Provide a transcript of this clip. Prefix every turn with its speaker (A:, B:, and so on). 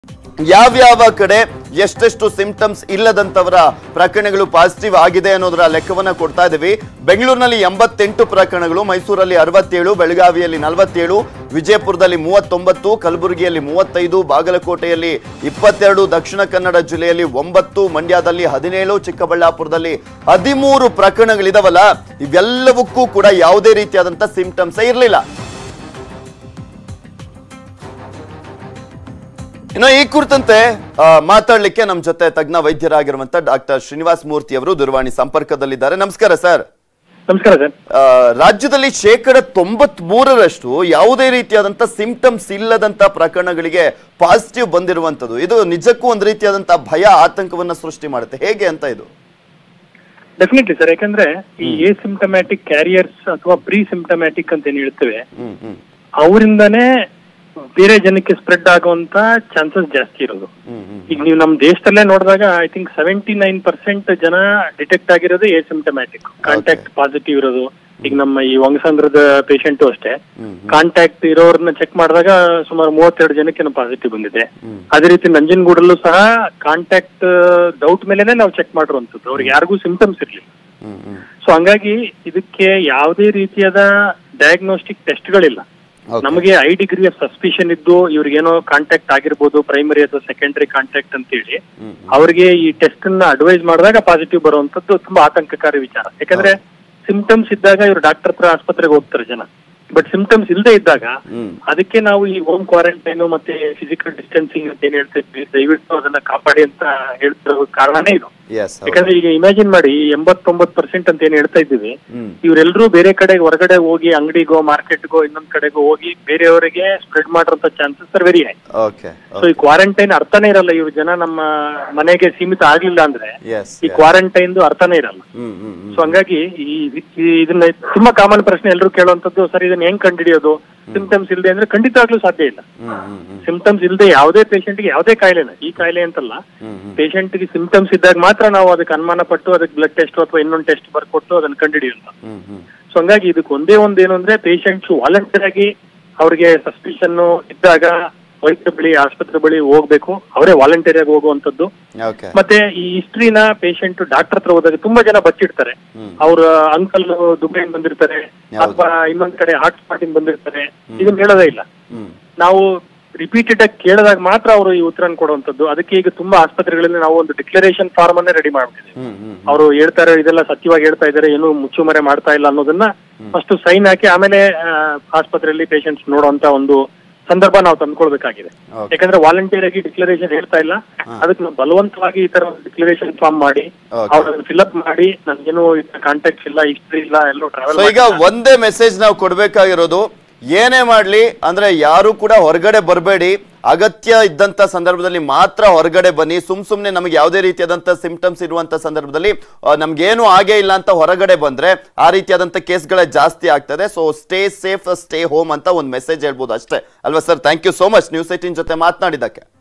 A: ಯಾವ್ಯಾವ ಕಡೆ ಎಷ್ಟೆಷ್ಟು ಸಿಂಪ್ಟಮ್ಸ್ ಇಲ್ಲದಂತವರ ಪ್ರಕರಣಗಳು ಪಾಸಿಟಿವ್ ಆಗಿದೆ ಅನ್ನೋದರ ಲೆಕ್ಕವನ್ನ ಕೊಡ್ತಾ ಇದ್ದೀವಿ ಬೆಂಗಳೂರಿನಲ್ಲಿ ಎಂಬತ್ತೆಂಟು ಪ್ರಕರಣಗಳು ಮೈಸೂರಲ್ಲಿ ಅರವತ್ತೇಳು ಬೆಳಗಾವಿಯಲ್ಲಿ ನಲವತ್ತೇಳು ವಿಜಯಪುರದಲ್ಲಿ ಮೂವತ್ತೊಂಬತ್ತು ಕಲಬುರಗಿಯಲ್ಲಿ ಮೂವತ್ತೈದು ಬಾಗಲಕೋಟೆಯಲ್ಲಿ ಇಪ್ಪತ್ತೆರಡು ದಕ್ಷಿಣ ಕನ್ನಡ ಜಿಲ್ಲೆಯಲ್ಲಿ ಒಂಬತ್ತು ಮಂಡ್ಯದಲ್ಲಿ ಹದಿನೇಳು ಚಿಕ್ಕಬಳ್ಳಾಪುರದಲ್ಲಿ ಹದಿಮೂರು ಪ್ರಕರಣಗಳಿದಾವಲ್ಲ ಇವೆಲ್ಲವಕ್ಕೂ ಕೂಡ ಯಾವುದೇ ರೀತಿಯಾದಂತ ಸಿಂಪ್ಟಮ್ಸ್ ಇರಲಿಲ್ಲ ಇನ್ನು ಈ ಕುರಿತಂತೆ ಆ, ಮಾತಾಡ್ಲಿಕ್ಕೆ ನಮ್ಮ ಜೊತೆ ತಜ್ಞ ವೈದ್ಯರಾಗಿರುವಂತ ಡಾಕ್ಟರ್ ಶ್ರೀನಿವಾಸ್ ಮೂರ್ತಿ ಅವರು ದೂರವಾಣಿ ಸಂಪರ್ಕದಲ್ಲಿದ್ದಾರೆ ನಮಸ್ಕಾರ ಸರ್
B: ನಮಸ್ಕಾರ ಸರ್
A: ಆ, ರಾಜ್ಯದಲ್ಲಿ ಶೇಕಡ ತೊಂಬತ್ ಮೂರರಷ್ಟು ಯಾವುದೇ ರೀತಿಯಾದಂತ ಸಿಂಪ್ಟಮ್ಸ್ ಇಲ್ಲದಂತ ಪ್ರಕರಣಗಳಿಗೆ ಪಾಸಿಟಿವ್ ಬಂದಿರುವಂತದ್ದು ಇದು ನಿಜಕ್ಕೂ ಒಂದು ರೀತಿಯಾದಂತ ಭಯ ಆತಂಕವನ್ನ ಸೃಷ್ಟಿ ಮಾಡುತ್ತೆ ಹೇಗೆ ಅಂತ ಇದು
B: ಡೆಫಿನೆಟ್ಲಿ ಸರ್ ಯಾಕಂದ್ರೆ ಈ ಎ ಸಿಂಪ್ಟಮ್ಯಾಟಿಕ್ ಕ್ಯಾರಿಯರ್ಸ್ ಅಥವಾ ಪ್ರೀ ಸಿಂಪ್ಟಮ್ಯಾಟಿಕ್ ಅಂತ ಏನ್ ಹೇಳ್ತೇವೆ
A: ಹ್ಮ್ ಹ್ಮ್
B: ಅವರಿಂದಾನೇ ಬೇರೆ ಜನಕ್ಕೆ ಸ್ಪ್ರೆಡ್ ಆಗುವಂತ ಚಾನ್ಸಸ್ ಜಾಸ್ತಿ ಇರೋದು
A: ಹ್ಮ್ ಹ್ಮ್
B: ಈಗ ನೀವು ನಮ್ಮ ದೇಶದಲ್ಲೇ ನೋಡಿದಾಗ I think seventy nine percent ಜನ ಡಿಟೆಕ್ಟ್ ಆಗಿರೋದು ಎ ಸಿಂಪ್ಟಮ್ಯಾಟಿಕ್ ಕಾಂಟ್ಯಾಕ್ಟ್ ಪಾಸಿಟಿವ್ ಇರೋದು ಈಗ ನಮ್ಮ ಈ ವಂಗಸಂದ್ರದ ಪೇಷಂಟು ಅಷ್ಟೇ
A: ಹ್ಮ್
B: ಕಾಂಟ್ಯಾಕ್ಟ್ ಇರೋರ್ನ ಚೆಕ್ ಮಾಡಿದಾಗ ಸುಮಾರು ಮೂವತ್ತೆರಡು ಜನಕ್ಕೆ ಪಾಸಿಟಿವ್ ಬಂದಿದೆ
A: ಹ್ಮ್.
B: ಅದೇ ರೀತಿ ನಂಜನಗೂಡಲ್ಲೂ ಸಹ ಕಾಂಟ್ಯಾಕ್ಟ್ ಡೌಟ್ ಮೇಲೆನೆ ನಾವು ಚೆಕ್ ಮಾಡಿರುವಂತದ್ದು ಅವ್ರಿಗೆ ಯಾರಿಗೂ ಸಿಂಪ್ಟಮ್ಸ್ ಇರ್ಲಿಲ್ಲ
A: ಹ್ಮ್ ಹ್ಮ್
B: ಸೊ ಹಂಗಾಗಿ ಇದಕ್ಕೆ ಯಾವುದೇ ರೀತಿಯಾದ ಡಯಾಗ್ನೋಸ್ಟಿಕ್ ಟೆಸ್ಟ್ಗಳಿಲ್ಲ
A: Okay.
B: ನಮಗೆ ಐ ಡಿಗ್ರಿ ಆಫ್ ಸಸ್ಪಿಷನ್ ಇದ್ದು ಇವ್ರಿಗೇನೋ ಕಾಂಟ್ಯಾಕ್ಟ್ ಆಗಿರ್ಬೋದು ಪ್ರೈಮರಿ ಅಥವಾ ಸೆಕೆಂಡರಿ ಕಾಂಟ್ಯಾಕ್ಟ್ ಅಂತೇಳಿ
A: ಹ್ಮ್
B: ಅವ್ರಿಗೆ ಈ ಟೆಸ್ಟ್ ಅನ್ನ ಅಡ್ವೈಸ್ ಮಾಡಿದಾಗ ಪಾಸಿಟಿವ್ ಬರುವಂತದ್ದು ತುಂಬಾ ಆತಂಕಕಾರಿ ವಿಚಾರ ಯಾಕಂದ್ರೆ ಸಿಂಪ್ಟಮ್ಸ್ ಇದ್ದಾಗ ಇವ್ರು ಡಾಕ್ಟರ್ ಹತ್ರ ಆಸ್ಪತ್ರೆಗೆ ಹೋಗ್ತಾರೆ ಜನ ಬಟ್ ಸಿಂಪ್ಟಮ್ಸ್ ಇಲ್ಲದೆ ಇದ್ದಾಗ
A: ಹ್ಮ್
B: ಅದಕ್ಕೆ ನಾವು ಈ ಹೋಮ್ ಕ್ವಾರಂಟೈನ್ ಮತ್ತೆ ಫಿಸಿಕಲ್ ಡಿಸ್ಟೆನ್ಸಿಂಗ್ ಅಂತ ಏನ್ ಹೇಳ್ತಿದ್ವಿ ದಯವಿಟ್ಟು ಅದನ್ನ ಕಾಪಾಡಿ ಅಂತ ಹೇಳ್ತಿರೋ ಕಾರಣನೇ ಇದು
A: ಎಸ್
B: ಯಾಕಂದ್ರೆ ಈಗ ಇಮ್ಯಾಜಿನ್ ಮಾಡಿ ಎಂಬತ್ತೊಂಬತ್ ಪರ್ಸೆಂಟ್ ಅಂತ ಏನ್ ಹೇಳ್ತಾ ಇದ್ದೀವಿ
A: ಹ್ಮ್
B: ಇವರೆಲ್ಲರೂ ಬೇರೆ ಕಡೆಗೆ ಹೊರಗಡೆ ಹೋಗಿ ಅಂಗಡಿಗೋ ಮಾರ್ಕೆಟ್ಗೋ ಇನ್ನೊಂದ್ ಕಡೆಗೋ ಹೋಗಿ ಬೇರೆಯವರಿಗೆ ಸ್ಪ್ರೆಡ್ ಮಾಡಿರೋಂಥ chances are very high
A: okay
B: so ಈ ಕ್ವಾರಂಟೈನ್ ಅರ್ಥನೇ ಇರಲ್ಲ ಇವ್ರು ಜನ ನಮ್ಮ ಮನೆಗೆ ಸೀಮಿತ ಆಗ್ಲಿಲ್ಲ ಅಂದ್ರೆ
A: ಎಸ್
B: ಈ ಕ್ವಾರಂಟೈನ್ ಅರ್ಥನೇ ಇರಲ್ಲ
A: ಹ್ಮ್ ಹ್ಮ್ ಹ್ಮ್
B: ಸೊ ಹಂಗಾಗಿ ಈ ಈ- ಇದನ್ನ ತುಂಬಾ ಕಾಮನ್ ಪ್ರಶ್ನೆ ಎಲ್ಲರೂ ಕೇಳುವಂತದ್ದು ಸರ್ ಇದನ್ನ ಹೆಂಗ್ ಕಂಡುಹಿಡಿಯೋದು ಸಿಂಪ್ಟಮ್ಸ್ ಇಲ್ಲದೆ ಅಂದ್ರೆ ಖಂಡಿತವಾಗ್ಲೂ ಸಾಧ್ಯ ಇಲ್ಲ
A: ಹ್ಮ್ ಹ್ಮ್ ಹ್ಮ್
B: ಸಿಂಪ್ಟಮ್ಸ್ ಇಲ್ಲದೆ ಯಾವುದೇ ಪೇಷಂಟ್ಗೆ ಯಾವುದೇ ಕಾಯಿಲೆನ ಈ ಕಾಯಿಲೆ ಅಂತಲ್ಲ
A: ಹ್ಮ್ ಹ್ಮ್
B: ಪೇಷಂಟ್ಗೆ ಸಿಂಪ್ಟಮ್ಸ್ ಇದ್ದಾಗ ಮಾತ್ರ ನಾವು ಅದಕ್ಕೆ ಅನುಮಾನ ಪಟ್ಟು ಅದಕ್ಕೆ ಬ್ಲಡ್ ಟೆಸ್ಟ್ ಅಥವಾ ಇನ್ನೊಂದು ಟೆಸ್ಟ್ ಬರ್ಕೊಟ್ಟು ಅದನ್ನ ಕಂಡುಹಿಡಿಯುವಂತ
A: ಹ್ಮ್ ಹ್ಮ್
B: ಸೊ ಹಂಗಾಗಿ ಇದಕ್ಕೆ ಒಂದೇ ಒಂದ್ ಏನು ಅಂದ್ರೆ ಪೇಷಂಟ್ಸ್ ವಾಲಂಟಿಯರ್ ಆಗಿ ಅವ್ರಿಗೆ ಸಸ್ಪಿಷನ್ ಇದ್ದಾಗ ವೈದ್ಯ ಬಳಿ ಆಸ್ಪತ್ರೆ ಬಳಿ ಹೋಗ್ಬೇಕು ಅವರೇ ವಾಲಂಟಿಯರ್ ಆಗಿ ಹೋಗುವಂತದ್ದು
A: ಓಕೆ
B: ಮತ್ತೆ ಈ ಹಿಸ್ಟ್ರಿನ ಪೇಷಂಟ್ ಡಾಕ್ಟರ್ ಹತ್ರ ಹೋದಾಗ ತುಂಬಾ ಜನ ಬಚ್ಚಿಡ್ತಾರೆ
A: ಹ್ಮ್.
B: ಅವ್ರ ಅಂಕಲ್ ದುಬೈನ್ ಬಂದಿರ್ತಾರೆ
A: ಹೌದು.
B: ಅಥವಾ ಇನ್ನೊಂದ್ ಕಡೆ ಹಾಟ್ ಸ್ಪಾಟ್ ಬಂದಿರ್ತಾರೆ ಇದನ್ನ ಹೇಳೋದೇ ಇಲ್ಲ
A: ಹ್ಮ್
B: ನಾವು ರಿಪೀಟೆಡ್ ಆಗಿ ಕೇಳಿದಾಗ ಮಾತ್ರ ಅವರು ಈ ಉತ್ತರನ ಕೊಡುವಂತದ್ದು ಅದಕ್ಕೆ ಈಗ ತುಂಬಾ ಆಸ್ಪತ್ರೆಗಳಲ್ಲಿ ನಾವು ಒಂದು ಡಿಕ್ಲರೇಷನ್ ಫಾರ್ಮ್ ಅನ್ನೇ ರೆಡಿ ಮಾಡ್ಬಿಟ್ಟಿದ್ದೀವಿ
A: ಹ್ಮ್ ಹ್ಮ್
B: ಅವರು ಹೇಳ್ತಾರೆ ಇದೆಲ್ಲ ಸತ್ಯವಾಗಿ ಹೇಳ್ತಾ ಇದ್ದಾರೆ ಏನು ಮುಚ್ಚುಮರೆ ಮಾಡ್ತಾ ಇಲ್ಲ ಅನ್ನೋದನ್ನ ಫಸ್ಟ್ ಸೈನ್ ಹಾಕಿ ಆಮೇಲೆ ಆ, ಆಸ್ಪತ್ರೆಯಲ್ಲಿ ಪೇಷಂಟ್ಸ್ ನೋಡುವಂತ ಒಂದು ಸಂದರ್ಭ ನಾವು ತಂದ್ಕೊಳ್ಬೇಕಾಗಿದೆ
A: Okay.
B: ಯಾಕಂದ್ರೆ ವಾಲಂಟಿಯರ್ ಆಗಿ ಡಿಕ್ಲರೇಷನ್ ಹೇಳ್ತಾ ಇಲ್ಲ ಅದಕ್ಕೆ ನಾವು ಬಲವಂತವಾಗಿ ಈ ತರ ಡಿಕ್ಲರೇಷನ್ ಫಾರ್ಮ್ ಮಾಡಿ
A: Okay.
B: ಅವ್ರನ್ನ ಫಿಲ್ಅಪ್ ಮಾಡಿ ನನ್ಗೇನು ಕಾಂಟ್ಯಾಕ್ಟ್ಸ್ ಇಲ್ಲ ಹಿಸ್ಟ್ರಿ ಇಲ್ಲ ಎಲ್ಲೋ
A: ಸೊ
B: ಟ್ರಾವೆಲ್
A: ಈಗ ಒಂದೇ ಮೆಸೇಜ್ ನಾವು ಕೊಡ್ಬೇಕಾಗಿರೋದು ಏನೇ ಮಾಡ್ಲಿ ಅಂದ್ರೆ ಯಾರು ಕೂಡ ಹೊರಗಡೆ ಬರಬೇಡಿ ಅಗತ್ಯ ಇದ್ದಂತ ಸಂದರ್ಭದಲ್ಲಿ ಮಾತ್ರ ಹೊರಗಡೆ ಬನ್ನಿ ಸುಮ್ ಸುಮ್ನೆ ನಮಗೆ ಯಾವುದೇ ರೀತಿಯಾದಂತ ಸಿಂಪ್ಟಮ್ಸ್ ಇರುವಂತ ಸಂದರ್ಭದಲ್ಲಿ ಆ, ನಮ್ಗೇನು ಆಗೇ ಇಲ್ಲ ಅಂತ ಹೊರಗಡೆ ಬಂದ್ರೆ ಆ ರೀತಿಯಾದಂತ ಕೇಸ್ಗಳೇ ಜಾಸ್ತಿ ಆಗ್ತದೆ so stay safe stay home ಅಂತ ಒಂದು ಮೆಸೇಜ್ ಹೇಳ್ಬೋದು ಅಷ್ಟೇ ಅಲ್ವಾ sir thank you so much news eighteen ಜೊತೆ ಮಾತನಾಡಿದ್ದಕ್ಕೆ